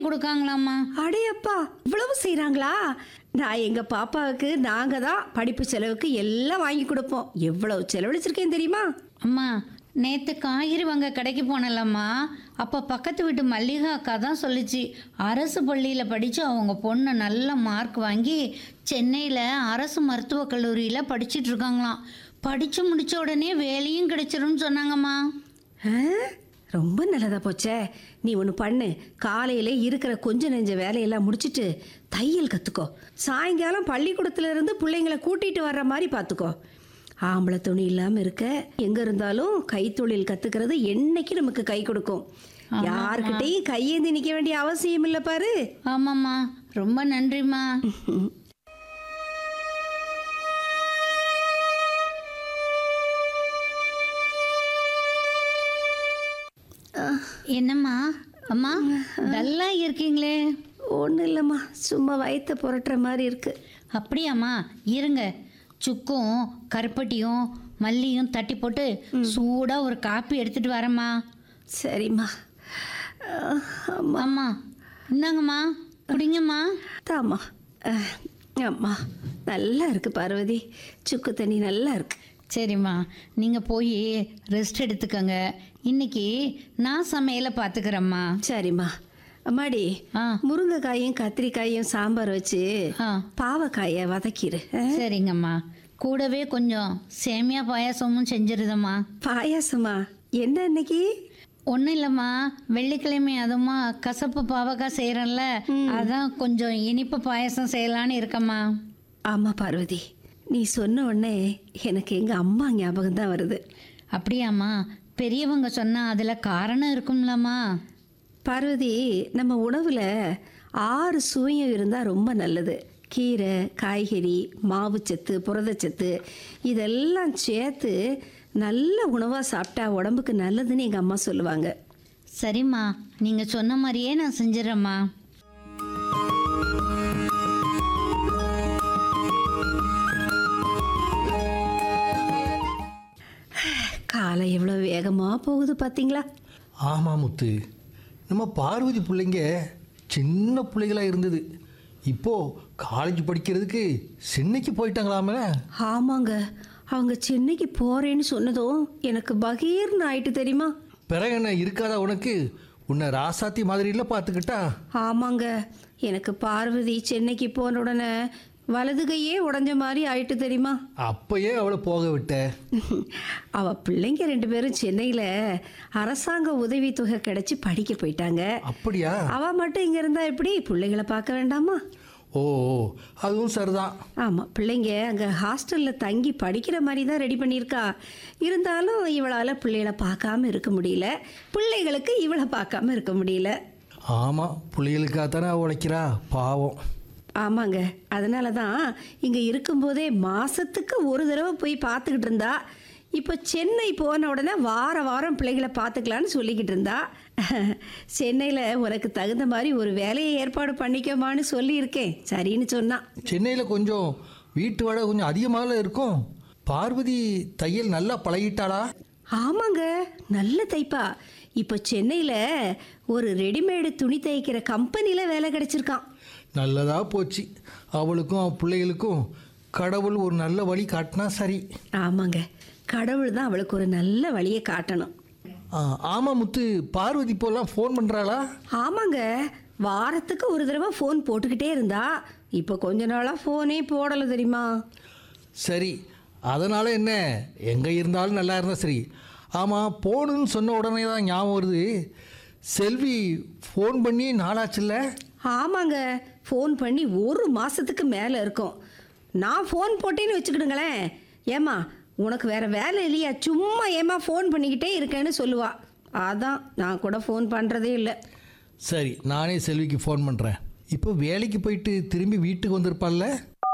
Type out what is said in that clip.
கொடுக்காங்களாம்மா அடையப்பா இவ்வளவு செய்றாங்களா நான் எங்க பாப்பாவுக்கு நாங்க தான் படிப்பு செலவுக்கு எல்லாம் வாங்கி கொடுப்போம் எவ்வளவு செலவழிச்சிருக்கேன் தெரியுமா அம்மா நேற்று காய்கறி வாங்க கடைக்கு போனலம்மா அப்போ பக்கத்து வீட்டு மல்லிகா அக்கா தான் சொல்லுச்சு அரசு பள்ளியில் படித்து அவங்க பொண்ணு நல்ல மார்க் வாங்கி சென்னையில் அரசு மருத்துவக் கல்லூரியில் படிச்சிட்டு இருக்காங்களாம் படித்து முடிச்ச உடனே வேலையும் கிடைச்சிரும்னு சொன்னாங்கம்மா ஆ? ரொம்ப நல்லதா போச்சே நீ ஒன்று பண்ணு காலையில இருக்கிற கொஞ்ச நெஞ்ச வேலையெல்லாம் முடிச்சிட்டு தையல் கற்றுக்கோ சாயங்காலம் பள்ளிக்கூடத்துல இருந்து பிள்ளைங்கள கூட்டிட்டு வர்ற மாதிரி பார்த்துக்கோ ஆம்பளை துணி இல்லாமல் இருக்க எங்கே இருந்தாலும் கைத்தொழில் கற்றுக்கிறது என்னைக்கு நமக்கு கை கொடுக்கும் யாருக்கிட்டையும் கையேந்தி நிற்க வேண்டிய அவசியம் இல்லை பாரு ஆமாம்மா ரொம்ப நன்றிம்மா என்னம்மா அம்மா நல்லா இருக்கீங்களே ஒன்றும் இல்லைம்மா சும்மா வயிற்ற புரட்டுற மாதிரி இருக்கு அப்படியாம்மா இருங்க சுக்கும் கருப்பட்டியும் மல்லியும் தட்டி போட்டு சூடாக ஒரு காப்பி எடுத்துட்டு வரேம்மா சரிம்மா அஹ், அம்மா அம்மா இந்தாங்கம்மா குடிங்கம்மா தாம்மா அஹ், அம்மா நல்லா இருக்கு பார்வதி சுக்கு தண்ணி நல்லா இருக்கு சரிம்மா நீங்கள் போய் ரெஸ்ட் எடுத்துக்கோங்க இன்னைக்கு நான் சமையலை பார்த்துக்கிறேம்மா சரிம்மா அம்மாடி ஆ முருங்கைக்காயும் கத்திரிக்காயும் சாம்பார் வச்சு ஆ பாவக்காயை வதக்கிடு அஹ், சரிங்கம்மா கூடவே கொஞ்சம் சேமியா பாயாசமும் செஞ்சிருதம்மா பாயாசமா என்ன இன்னைக்கு ஒன்றும் இல்லைம்மா வெள்ளிக்கிழமை அதுமா கசப்பு பாவக்காய் செய்கிறேன்ல அதான் கொஞ்சம் இனிப்பு பாயாசம் செய்யலான்னு இருக்கம்மா ஆமாம் பார்வதி நீ சொன்ன உடனே எனக்கு எங்கள் அம்மா ஞாபகம் தான் வருது அப்படியாம்மா பெரியவங்க சொன்னா அதில் காரணம் இருக்கும்லம்மா பார்வதி நம்ம உணவில் ஆறு சுவையும் இருந்தால் ரொம்ப நல்லது கீரை காய்கறி மாவுச்சத்து புரதச்சத்து இதெல்லாம் சேர்த்து நல்ல உணவாக சாப்பிட்டா உடம்புக்கு நல்லதுன்னு எங்கள் அம்மா சொல்லுவாங்க சரிம்மா நீங்கள் சொன்ன மாதிரியே நான் செஞ்சிடறேம்மா காலை எவ்வளோ வேகமாக போகுது பார்த்தீங்களா ஆமாம் முத்து நம்ம பார்வதி பிள்ளைங்க சின்ன பிள்ளைகளா இருந்தது இப்போ காலேஜ் படிக்கிறதுக்கு சென்னைக்கு போயிட்டாங்களாமே ஆமாங்க அவங்க சென்னைக்கு போகிறேன்னு சொன்னதும் எனக்கு பகீர்னு ஆயிட்டு தெரியுமா பிறகு என்ன இருக்காதா உனக்கு உன்னை ராசாத்தி மாதிரிலாம் பார்த்துக்கிட்டா ஆமாங்க எனக்கு பார்வதி சென்னைக்கு போன உடனே வலது கையே உடஞ்ச மாதிரி ஆயிட்டு தெரியுமா அப்பயே அவளை போக விட்ட அவ பிள்ளைங்க ரெண்டு பேரும் சென்னையில் அரசாங்க உதவித்தொகை கிடைச்சி படிக்க போயிட்டாங்க அப்படியா அவ மட்டும் இங்கே இருந்தா எப்படி பிள்ளைகளை பார்க்க வேண்டாமா ஓ ஓ, அதுவும் சரிதான் ஆமாம் பிள்ளைங்க அங்கே ஹாஸ்டலில் தங்கி படிக்கிற மாதிரி தான் ரெடி பண்ணியிருக்கா இருந்தாலும் இவளால் பிள்ளைகளை பார்க்காம இருக்க முடியல பிள்ளைகளுக்கு இவளை பார்க்காம இருக்க முடியல ஆமாம் பிள்ளைகளுக்காக தானே உழைக்கிறா பாவம் ஆமாங்க அதனால தான் இங்கே இருக்கும்போதே மாதத்துக்கு ஒரு தடவை போய் பார்த்துக்கிட்டு இருந்தா இப்போ சென்னை போன உடனே வார வாரம் பிள்ளைகளை பார்த்துக்கலான்னு சொல்லிக்கிட்டு இருந்தா சென்னையில் உனக்கு தகுந்த மாதிரி ஒரு வேலையை ஏற்பாடு பண்ணிக்கோமான்னு சொல்லியிருக்கேன் சரின்னு சொன்னான் சென்னையில் கொஞ்சம் வீட்டு வாடகை கொஞ்சம் அதிகமாக இருக்கும் பார்வதி தையல் நல்லா பழகிட்டாளா ஆமாங்க நல்ல தைப்பா இப்போ சென்னையில் ஒரு ரெடிமேடு துணி தைக்கிற கம்பெனியில் வேலை கிடைச்சிருக்கான் நல்லதா போச்சு அவளுக்கும் அவ பிள்ளைகளுக்கும் கடவுள் ஒரு நல்ல வழி காட்டினா சரி ஆமாங்க கடவுள் தான் அவளுக்கு ஒரு நல்ல வழியை காட்டணும் ஆ, ஆமா முத்து பார்வதி இப்போல்லாம் ஃபோன் பண்ணுறாளா ஆமாங்க வாரத்துக்கு ஒரு தடவை ஃபோன் போட்டுக்கிட்டே இருந்தா இப்போ கொஞ்ச நாளாக ஃபோனே போடலை தெரியுமா சரி அதனால் என்ன எங்கே இருந்தாலும் நல்லா இருந்தால் சரி ஆமாம் போகணுன்னு சொன்ன உடனே தான் ஞாபகம் வருது செல்வி ஃபோன் பண்ணி நாளாச்சுல்ல ஆமாங்க ஃபோன் பண்ணி ஒரு மாதத்துக்கு மேலே இருக்கும் நான் ஃபோன் போட்டேன்னு வச்சுக்கிடுங்களேன் ஏம்மா உனக்கு வேற வேலை இல்லையா சும்மா ஏம்மா ஃபோன் பண்ணிக்கிட்டே இருக்கேன்னு சொல்லுவா அதான் நான் கூட ஃபோன் பண்ணுறதே இல்லை சரி நானே செல்விக்கு ஃபோன் பண்ணுறேன் இப்போ வேலைக்கு போயிட்டு திரும்பி வீட்டுக்கு வந்திருப்பாள்ல